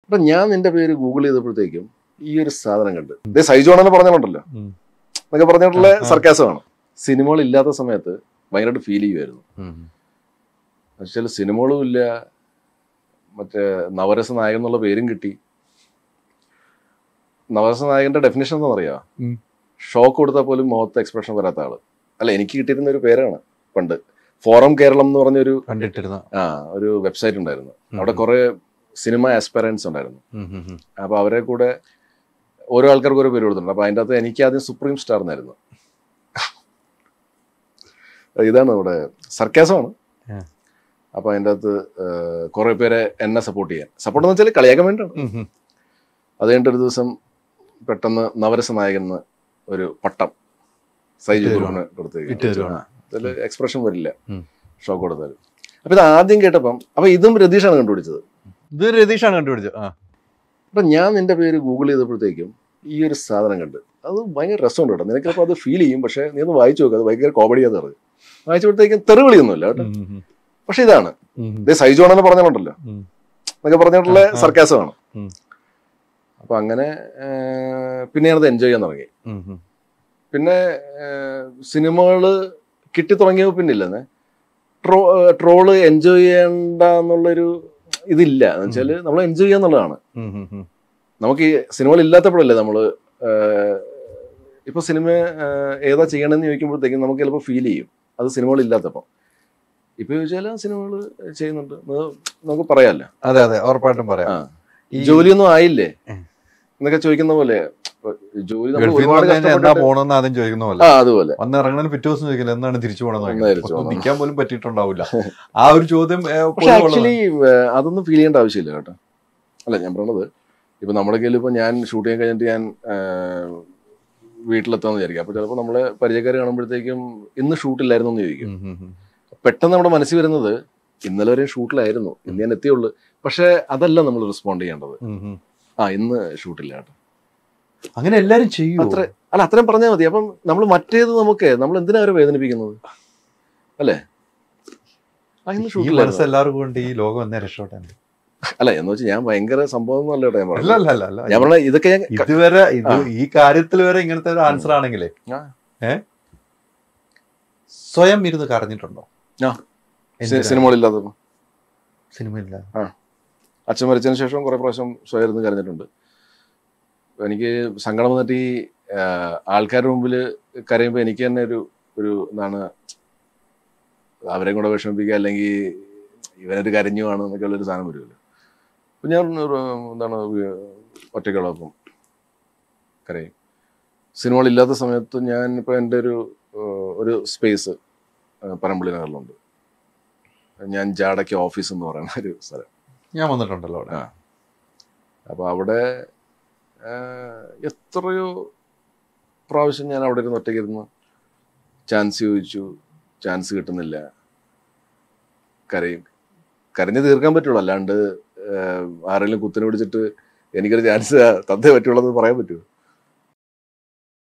അപ്പൊ ഞാൻ നിന്റെ പേര് ഗൂഗിൾ ചെയ്തപ്പോഴത്തേക്കും ഈ ഒരു സാധനം കണ്ട് ഇതേ സൈജോണെന്ന് പറഞ്ഞിട്ടുണ്ടല്ലോ ഉം. എന്നൊക്കെ പറഞ്ഞിട്ടുള്ള ആ, ആ. സർക്കാസമാണ് സിനിമകൾ ഇല്ലാത്ത സമയത്ത് ഭയങ്കരമായിട്ട് ഫീൽ ചെയ്യുമായിരുന്നു എന്നുവെച്ചാൽ സിനിമകളും ഇല്ല മറ്റേ നവരസ നായകൻ എന്നുള്ള പേരും കിട്ടി നവരസ നായകന്റെ ഡെഫിനേഷൻ എന്താ പറയാ ഉം. ഷോക്ക് കൊടുത്താൽ പോലും മുഖത്ത് എക്സ്പ്രഷൻ വരാത്ത ആള് അല്ല എനിക്ക് കിട്ടിയിരുന്ന ഒരു പേരാണ് പണ്ട് ഫോറം കേരളം എന്ന് പറഞ്ഞൊരു കണ്ടിട്ടിരുന്ന ആ ഒരു വെബ്സൈറ്റ് ഉണ്ടായിരുന്നു അവിടെ ഉം. കുറെ സിനിമ ആസ്പെറൻസ് ഉണ്ടായിരുന്നു ഉം, ഉം, ഉം. അപ്പൊ അവരെ കൂടെ ഓരോ ആൾക്കാർക്ക് ഓരോ പേര് കൊടുത്തിട്ടുണ്ട് അപ്പൊ അതിൻ്റെ അകത്ത് എനിക്ക് ആദ്യം സുപ്രീം സ്റ്റാർ എന്നായിരുന്നു ഇതാണ് നമ്മുടെ സർക്കാസമാണ് ആ. അപ്പൊ അതിൻ്റെ അകത്ത് കുറെ പേരെ എന്നെ സപ്പോർട്ട് ചെയ്യാൻ സപ്പോർട്ട് എന്ന് വെച്ചാൽ കളിയാക്കാൻ വേണ്ടിയാണ് ഉം, ഉം. അത് കഴിഞ്ഞിട്ട് ഒരു ദിവസം പെട്ടെന്ന് നവരസ നായകൻ എന്ന് ഒരു പട്ടം സൈജു ഇട്ട് ഗ്രൂപ്പിന് കൊടുത്ത് ഇട്ട് തരുവാണ്. അതിൽ എക്സ്പ്രഷൻ വരില്ല ഉം. ഷോക്ക് കൊടുത്താൽ അപ്പൊ ഇത് ആദ്യം കേട്ടപ്പം അപ്പൊ ഇതും രതീഷാണ് കണ്ടുപിടിച്ചത് ഇത് രതീഷാണ് കണ്ടുപിടിച്ചത് ആ അപ്പൊ ഞാൻ നിന്റെ പേര് ഗൂഗിൾ ചെയ്തപ്പോഴത്തേക്കും ഈ ഒരു സാധനം കണ്ട് അത് ഭയങ്കര രസമുണ്ട് കേട്ടോ നിനക്കപ്പോൾ അത് ഫീൽ ചെയ്യും പക്ഷെ നീ ഒന്ന് വായിച്ചു നോക്കുക അത് ഭയങ്കര കോമഡിയാന്ന് പറഞ്ഞു വായിച്ചപ്പോഴത്തേക്കും തെറിവിളിയൊന്നുമില്ല കേട്ടോ ഉം, ഉം, പക്ഷെ ഇതാണ് ഉം. ഇതേ സൈജോണെന്ന് പറഞ്ഞിട്ടുണ്ടല്ലോ ഉം. എന്നൊക്കെ പറഞ്ഞിട്ടുള്ള ആ, ആ. സർക്കാസമാണ് ഉം. അപ്പൊ അങ്ങനെ ആ, പിന്നെ ഞാനത് എൻജോയ് ചെയ്യാൻ തുടങ്ങി ഉം, ഉം. പിന്നെ സിനിമകള് കിട്ടി തുടങ്ങിയപ്പോൾ പിന്നെ ഇല്ലെന്ന് ട്രോ ട്രോള് എൻജോയ് ചെയ്യേണ്ട എന്നുള്ളൊരു ഇതില്ല എന്ന് വെച്ചാൽ നമ്മൾ എൻജോയ് ചെയ്യാന്നുള്ളതാണ് ഉം, ഉം, ഉം. നമുക്ക് ഈ സിനിമകൾ ഇല്ലാത്തപ്പോഴല്ലേ നമ്മൾ ഇപ്പൊ സിനിമ ആഹ്, ഏതാ ചെയ്യണമെന്ന് ചോദിക്കുമ്പോഴത്തേക്കും നമുക്ക് ചിലപ്പോൾ ഫീൽ ചെയ്യും അത് സിനിമകൾ ഇല്ലാത്തപ്പോൾ ഇപ്പൊ ചോദിച്ചാൽ സിനിമകൾ ചെയ്യുന്നുണ്ട് അത് നമുക്ക് പറയാമല്ലോ അതെ അതെ ഉറപ്പായിട്ടും പറയാം ആ. ഈ ജോലിയൊന്നും ആയില്ലേ ഉം. എന്നൊക്കെ ചോദിക്കുന്ന പോലെ ഇപ്പൊ ജോലി നമ്മൾ ഗൾഫിൽ നിന്ന് ഒരുപാട് വന്നു കഴിഞ്ഞാൽ എന്നാ കഷ്ടപ്പെട്ടിട്ട് പോണെന്ന് ആദ്യം ചോദിക്കുന്ന പോലെ ആ അതുപോലെ വന്ന് ഇറങ്ങണതിന് പിറ്റേ ദിവസം ചോദിക്കില്ല എന്താണ് തിരിച്ചു എന്നാ തിരിച്ചു പോകണമെന്ന് പോണത്? നിൽക്കാൻ പോലും പറ്റിയിട്ടുണ്ടാവില്ല ആ ഒരു ചോദ്യം ഏ, പക്ഷെ പൊതുവെ ഉള്ളതാണ്. ആക്ച്വലി അതൊന്നും ഫീൽ ചെയ്യേണ്ട ആവശ്യമില്ല കേട്ടോ അല്ല ഞാൻ പറഞ്ഞത് ഇപ്പൊ നമ്മുടെ കയ്യിൽ ഇപ്പൊ ഞാൻ ഷൂട്ട് ചെയ്യാൻ കഴിഞ്ഞിട്ട് ഞാൻ ആഹ്, വീട്ടിലെത്താന്ന് വിചാരിക്കും അപ്പൊ ചിലപ്പോൾ നമ്മളെ പരിചയക്കാർ കാണുമ്പോഴത്തേക്കും ഇന്ന് ഷൂട്ടില്ലായിരുന്നു എന്ന് ചോദിക്കും ഉം, ഉം, ഉം. പെട്ടെന്ന് നമ്മുടെ മനസ്സിൽ വരുന്നത് ഇന്നലെ വരെ ഷൂട്ടിലായിരുന്നു ഇന്ന് ഞാൻ എത്തിയുള്ളൂ പക്ഷെ അതല്ല നമ്മൾ റെസ്പോണ്ട് ചെയ്യേണ്ടത് ഉം, ഉം. ആ ഇന്ന് ഷൂട്ടില്ല കേട്ടോ അങ്ങനെ എല്ലാരും ചെയ്യും അത്ര അല്ല അത്രയും പറഞ്ഞാൽ മതി അപ്പം നമ്മൾ മറ്റേത് നമുക്ക് നമ്മൾ എന്തിനാ അവരെ വേദനിപ്പിക്കുന്നത് അല്ലേ ആ ഇന്ന് ഈ ഷൂട്ടില്ലായിരുന്നു മനസ്സ് എല്ലാവർക്കും കൊണ്ട് ഈ ലോകം എന്നേ രക്ഷപ്പെട്ടാണ് അല്ല എന്ന് വെച്ചാൽ ഞാൻ ഭയങ്കര സംഭവം ഒന്നും അല്ല കേട്ടോ ഞാൻ അല്ല പറഞ്ഞത് അല്ല അല്ല ഞാൻ അല്ല പറഞ്ഞ ഇതൊക്കെ ഞാൻ ക- ഇതുവരെ ഇത് ആ. ഈ കാര്യത്തിൽ വരെ ഇങ്ങനത്തെ ഒരു ആൻസർ ആണെങ്കിലേ ആ. ഏ സ്വയം ഇരുന്ന് കരഞ്ഞിട്ടുണ്ടോ ആ. എന്തിനാ? സി- സിനിമകളില്ലാത്തപ്പോ സിനിമയില്ല അച്ഛൻ മരിച്ചതിന് ശേഷം കുറെ പ്രാവശ്യം സ്വയം ഇരുന്ന് കരഞ്ഞിട്ടുണ്ട് എനിക്ക് സങ്കടം വന്നിട്ട് ഈ ആ, ആൾക്കാരുടെ മുമ്പിൽ കരയുമ്പോൾ എനിക്ക് തന്നെ ഒരു ഒരു എന്താണ് അവരെയും കൂടെ വിഷമിപ്പിക്കുക അല്ലെങ്കിൽ ഇവനൊരു കരഞ്ഞുമാണ് എന്നൊക്കെ ഉള്ളൊരു സാധനം വരുമല്ലോ അപ്പം ഞാൻ ഒരു, എന്താണ് ഒറ്റയ്ക്കുള്ളപ്പം കരയും സിനിമകളില്ലാത്ത സമയത്ത് ഞാൻ ഇപ്പോൾ എൻ്റെ ഒരു ആ, ഒരു സ്പേസ് പനമ്പള്ളി നഗറിലുണ്ട് ഞാൻ ജാടയ്ക്ക് ഓഫീസ് എന്ന് പറയുന്ന ഒരു സ്ഥലം ഞാൻ വന്നിട്ടുണ്ടല്ലോ അവിടെ ആ. അപ്പോൾ അവിടെ ആഹ്, എത്രയോ പ്രാവശ്യം ഞാൻ അവിടെ ഇരുന്ന് ഒറ്റയ്ക്കിരുന്ന് ചാൻസ് ചോദിച്ചു ചാൻസ് കിട്ടുന്നില്ല കരയും കരഞ്ഞ് തീർക്കാൻ പറ്റുള്ളൂ അല്ലാണ്ട് ആഹ്, ആരെങ്കിലും കുത്തിനെ പിടിച്ചിട്ട് എനിക്കൊരു ചാൻസ് തന്നേ പറ്റുള്ളൂ എന്ന് പറയാൻ പറ്റുമോ